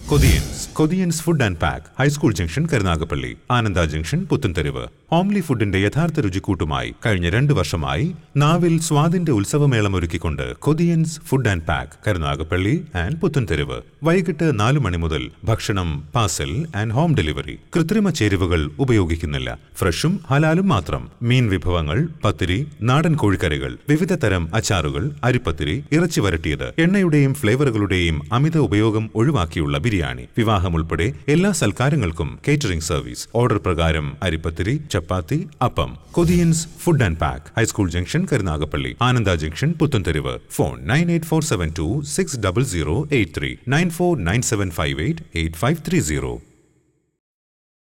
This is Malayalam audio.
കൊതിയൻസ് Kothiyans food and pack high school junction Karunagappally Ananda junction Puthentheruvu homely ഫുഡിന്റെ യഥാർത്ഥ രുചിക്കൂട്ടുമായി കഴിഞ്ഞ രണ്ട് വർഷമായി നാവിൽ സ്വാദിന്റെ ഉത്സവമേളം ഒരുക്കിക്കൊണ്ട് Kothiyans food and pack Karunagappally and Puthentheruvu വൈകിട്ട് നാലു മണി മുതൽ ഭക്ഷണം പാർസൽ ആൻഡ് ഹോം ഡെലിവറി കൃത്രിമ ചേരുവകൾ ഉപയോഗിക്കുന്നില്ല ഫ്രഷും ഹലാലും മാത്രം മീൻ വിഭവങ്ങൾ പത്തിരി നാടൻ കോഴിക്കറികൾ വിവിധ തരം അച്ചാറുകൾ അരിപ്പത്തിരി ഇറച്ചി വരട്ടിയത് എണ്ണയുടെയും ഫ്ലേവറുകളുടെയും അമിത ഉപയോഗം ഒഴിവാക്കിയുള്ള ബിരിയാണി വിവാഹം ഉൾപ്പെടെ എല്ലാ സൽക്കാരങ്ങൾക്കും കേറ്ററിംഗ് സർവീസ് ഓർഡർ പ്രകാരം aripathiri chapati appam Kothiyans food and pack high school junction Karunagappally Ananda junction Puthentheruvu phone nine eight four seven two six double zero eight three nine four nine seven five eight eight five three zero